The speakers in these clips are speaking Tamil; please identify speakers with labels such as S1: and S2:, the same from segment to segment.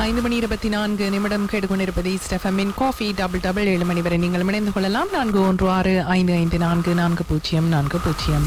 S1: ஐந்து மணி இருபத்தி நான்கு நிமிடம் கேட்டுக்கொண்டிருப்பது ஸ்டெஃபமின் காஃபி டபுள் டபுள் ஏழு மணி வரை நீங்கள் இணைந்து கொள்ளலாம் நான்கு ஒன்று ஆறு ஐந்து ஐந்து நான்கு நான்கு பூஜ்ஜியம் நான்கு பூஜ்ஜியம்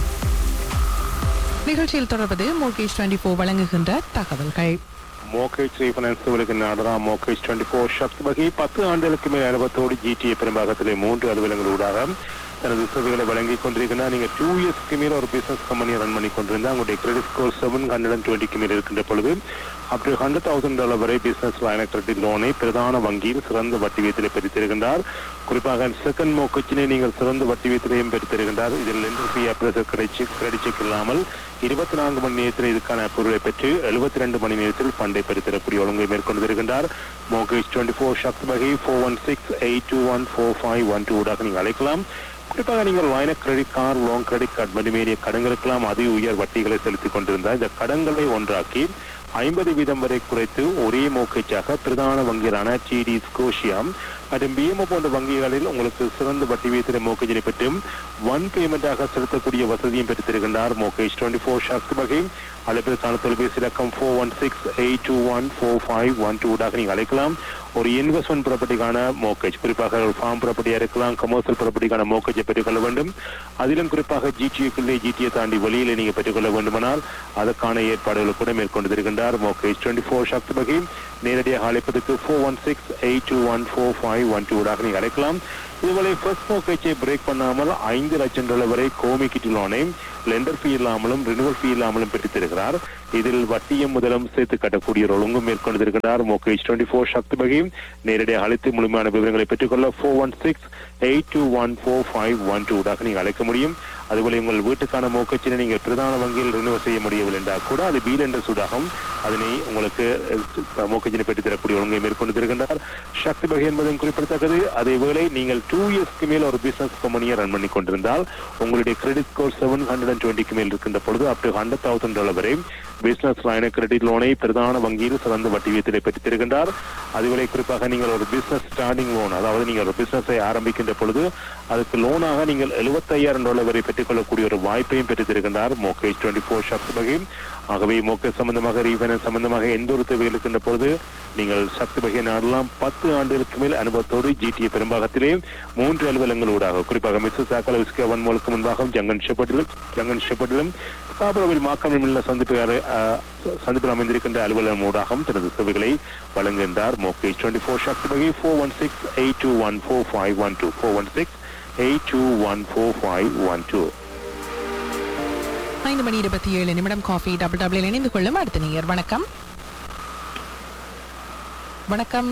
S1: நிகழ்ச்சியில் தொடர்வது மோகேஷ் டுவெண்டி ஃபோர் வழங்குகின்ற தகவல்கள்
S2: மோகேஜ் ரீஃபைனான்ஸ் உங்களுக்கு நாடரா மோகேஜ் டுவெண்ட்டி ஃபோர் சக்தி வகை பத்து ஆண்டுகளுக்கு மேல் அனுபவத்தோடு ஜிடிஏ பெரும்பாகத்திலே மூன்று அலுவலங்களூடாக தனது சேவைகளை வழங்கி கொண்டிருக்கின்றா நீங்க டூ இயர்ஸ்க்கு மேல ஒரு பிசினஸ் கம்பெனியை ரன் பண்ணி கொண்டிருந்தா உங்களுடைய credit score seven hundred and டுவெண்ட்டிக்கு மேல் இருக்கின்ற பொழுது up to hundred thousand dollar வரை பிசினஸ் லைன கிரெடிட் லோனை பிரதான வங்கியில் சிறந்த வட்டி வீதத்திலே பெற்றுத்திருக்கின்றார் குறிப்பாக செகண்ட் மோக்கச்சினை நீங்கள் சிறந்த வட்டி வீதத்திலையும் பெற்றுத்திருக்கின்றார் இதில் லெண்டர் ஃபீ அப்ரேசர் கிடைச்சி கிரெடிட் செக் இல்லாமல் இருபத்தி நான்கு மணி நேரத்தில் இதுக்கான பொருளை பெற்று எழுபத்தி ரெண்டு மணி நேரத்தில் ஃபண்டை பெற்றுத்தரக்கூடிய ஒழுங்கை மேற்கொண்டிருக்கின்றார் மோகேஜ் டுவெண்ட்டி ஃபோர் சக்தி வகை four one six eight two one four five one two ஊடாக நீங்கள் அழைக்கலாம் குறிப்பாக நீங்கள் வாங்கின credit card loan credit card மணிமேறிய கடன்களுக்கெல்லாம் அதி உயர் வட்டிகளை செலுத்திக் கொண்டிருந்தால் இந்த கடன்களை ஒன்றாக்கி ஐம்பது வீதம் வரை குறைத்து ஒரே மோக்கேஜாக பிரதான வங்கிகளான டிடி ஸ்கோஷியா மற்றும் பிஎம்ஓ போன்ற வங்கிகளில் உங்களுக்கு சிறந்த வட்டி வீதத்தின மோக்கேஜினை பெற்று ஒன் பேமெண்டாக செலுத்தக்கூடிய வசதியும் பெற்றுத்திருக்கின்றார் மோகேஜ் டுவெண்ட்டி ஃபோர் ஷாக்ஸ் வகை அழைப்பிற்கான தொலைபேசி இலக்கம் four one six eight two one four five one two நீங்கள் அழைக்கலாம் ஒரு இன்வெஸ்ட்மெண்ட் ப்ராப்பர்ட்டிக்கான மோக்கேஜ் குறிப்பாக ஒரு ஃபார்ம் ப்ராப்பர்ட்டியா இருக்கலாம் கமர்ஷியல் ப்ராப்பர்ட்டிக்கான மோக்கேஜை பெற்றுக்கொள்ள வேண்டும் அதிலும் குறிப்பாக ஜிடிஏக்குள்ளே ஜிடிஏ தாண்டி வெளியில நீங்க பெற்றுக்கொள்ள வேண்டுமானால் அதற்கான ஏற்பாடுகளை கூட மேற்கொண்டிருக்கின்றார் மோக்கேஜ் டுவெண்ட்டி ஃபோர் சக்தி வகை நேரடியாக அழைப்பதற்கு four one six eight two one four five one two நீங்கள் அழைக்கலாம் இதுவரை ஃபர்ஸ்ட் மோக்கேஜை பிரேக் பண்ணாமல் ஐந்து லட்சம் டாலர் வரை கோமிக்கிட்டு லோனை லெண்டர் ஃபீ இல்லாமலும் ரினுவல் ஃபீ இல்லாமலும் பெற்றுத்தருகிறார் இதில் வட்டியும் முதலும் சேர்த்து கட்டக்கூடிய ஒரு ஒழுங்கும் மேற்கொண்டிருக்கிறார் மோகேஜ் டுவெண்ட்டி ஃபோர் சக்தி வகையும் நேரடியாக அழைத்து முழுமையான விவரங்களை பெற்றுக்கொள்ள four one six eight two one four five one two நீங்கள் அழைக்க முடியும் அதுபோல உங்கள் வீட்டுக்கான மோக்கச்சினை நீங்கள் பிரதான வங்கியில் ரினுவல் செய்ய முடியவில்லை என்றால் கூட அது பீல் என்ற சூடாகும் அதனை உங்களுக்கு மோக்கச்சினை பெற்று தரக்கூடிய ஒழுங்கை மேற்கொண்டு இருக்கின்றார் சக்தி வகை என்பதும் குறிப்பிடத்தக்கது அதே வேளை நீங்கள் டூ இயர்ஸ்க்கு மேல் ஒரு பிசினஸ் கம்பெனியை ரன் பண்ணி கொண்டிருந்தால் உங்களுடைய credit score seven hundred and டுவெண்ட்டிக்கு மேல் இருக்கின்ற பொழுது up to hundred thousand dollar வரை பிசினஸ் லைன கிரெடிட் லோனை பிரதான வங்கியில் சிறந்த வட்டி வீதத்திலே பெற்றுத்திருக்கின்றார் அதுவரை குறிப்பாக நீங்கள் ஒரு பிசினஸ் ஸ்டார்டிங் லோன் அதாவது நீங்கள் ஒரு பிசினஸை ஆரம்பிக்கின்ற பொழுது அதுக்கு லோனாக நீங்கள் எழுபத்தையாயிரம் டாலர் வரை பெற்றுக்கொள்ளக்கூடிய ஒரு வாய்ப்பையும் பெற்றுத்திருக்கின்றார் மோகேஜ் டுவெண்ட்டி ஃபோர் ஷாப்ஸ் வகை ஆகவே மோகேஜ் சம்பந்தமாக ரீஃபைனான்ஸ் சம்பந்தமாக எந்த ஒரு தேவைகள் இருக்கின்ற பொழுது நீங்கள் சக்தி வகை நாடலாம் பத்து ஆண்டுகளுக்கு மேல் அனுபவத்தோடு ஜிடிஏ பெரும்பாகத்திலே மூன்று அலுவலங்களூடாக குறிப்பாக மிஸ்ஸஸ் ஆக்கல விஸ்கே வன்மோலுக்கு முன்பாக ஜங்கன் ஷெப்பட்டிலும் ஜங்கன் ஷெப்பட்டிலும் ஸ்காபரோவில் மாக்கமில் உள்ள சந்திப்பு சந்திப்பில் அமைந்திருக்கின்ற அலுவலகம் ஊடாகவும் தனது சேவைகளை வழங்குகின்றார் மோகேஜ் டுவெண்ட்டி ஃபோர் சக்தி வகை four one six eight two one four five one two four one six eight two one four five one two
S1: ஐந்து மணி இருபத்தி ஏழு நிமிடம் காஃபி டபுள் டபுள் இணைந்து கொள்ளும் அடுத்த நேயர் வணக்கம் வணக்கம்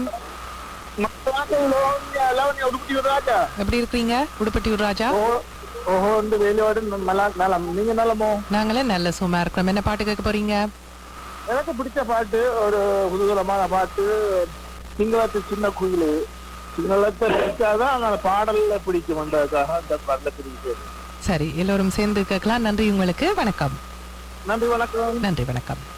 S1: எப்படி இருக்கீங்க உடுப்பட்டியூர் ராஜா
S3: ஓஹோ இந்த வேலையோட நல்லா நலம் நீங்க நலமோ
S1: நாங்களே நல்ல சும்மா இருக்கிறோம் என்ன பாட்டு கேட்க போறீங்க
S3: எனக்கு பிடிச்ச பாட்டு ஒரு குதூகலமான பாட்டு சிங்களத்து சின்ன குயிலு சிங்களத்தை நினைச்சாதான் அந்த பாடல்ல பிடிக்கும் வந்ததுக்காக அந்த பாடல பிடிக்கும்
S1: சரி எல்லோரும் சேர்ந்து கேட்கலாம் நன்றி உங்களுக்கு வணக்கம்
S3: நன்றி வணக்கம்
S1: நன்றி வணக்கம்